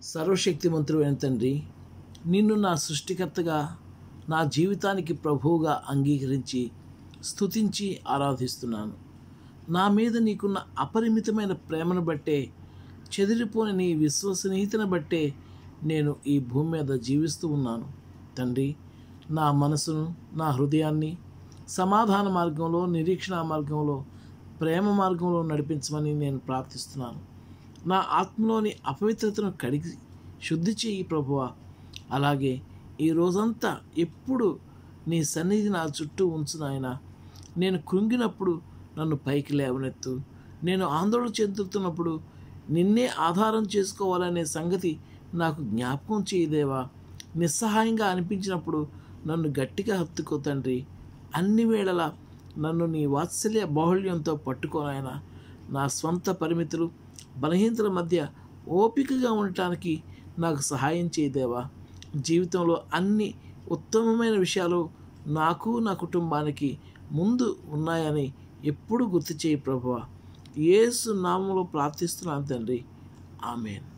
సర్వశక్తిమంతుడు అయిన తండ్రి నిన్ను నా సృష్టికర్తగా నా జీవితానికి ప్రభువుగా అంగీకరించి స్తుతించి ఆరాధిస్తున్నాను నా మీద నీకున్న అపరిమితమైన ప్రేమను బట్టే చెదిరిపోని నీ విశ్వసనీయతను బట్టే నేను ఈ భూమి మీద జీవిస్తూ ఉన్నాను తండ్రి నా మనసును నా హృదయాన్ని సమాధాన మార్గంలో నిరీక్షణ మార్గంలో ప్రేమ మార్గంలో నడిపించమని నేను ప్రార్థిస్తున్నాను నా ఆత్మలోని అపవిత్రతను కడిగి శుద్ధి చేయి ప్రభువా అలాగే ఈ రోజంతా ఎప్పుడు నీ సన్నిధి నా చుట్టూ ఉంచు నాయన నేను కృంగినప్పుడు నన్ను పైకి లేవనెత్తు నేను ఆందోళన చెందుతున్నప్పుడు నిన్నే ఆధారం చేసుకోవాలనే సంగతి నాకు జ్ఞాపకం చేయదేవా నిస్సహాయంగా అనిపించినప్పుడు నన్ను గట్టిగా హత్తుకో తండ్రి అన్ని వేళలా నన్ను నీ వాత్సల్య బాహుళ్యంతో పట్టుకోనాయన నా స్వంత పరిమితులు బలహీనతల మధ్య ఓపికగా ఉండటానికి నాకు సహాయం చేయదేవా జీవితంలో అన్ని ఉత్తమమైన విషయాలు నాకు నా కుటుంబానికి ముందు ఉన్నాయని ఎప్పుడు గుర్తు చేయి ప్రభువ యేసు నామంలో ప్రార్థిస్తున్నాను తండ్రి ఆమెన్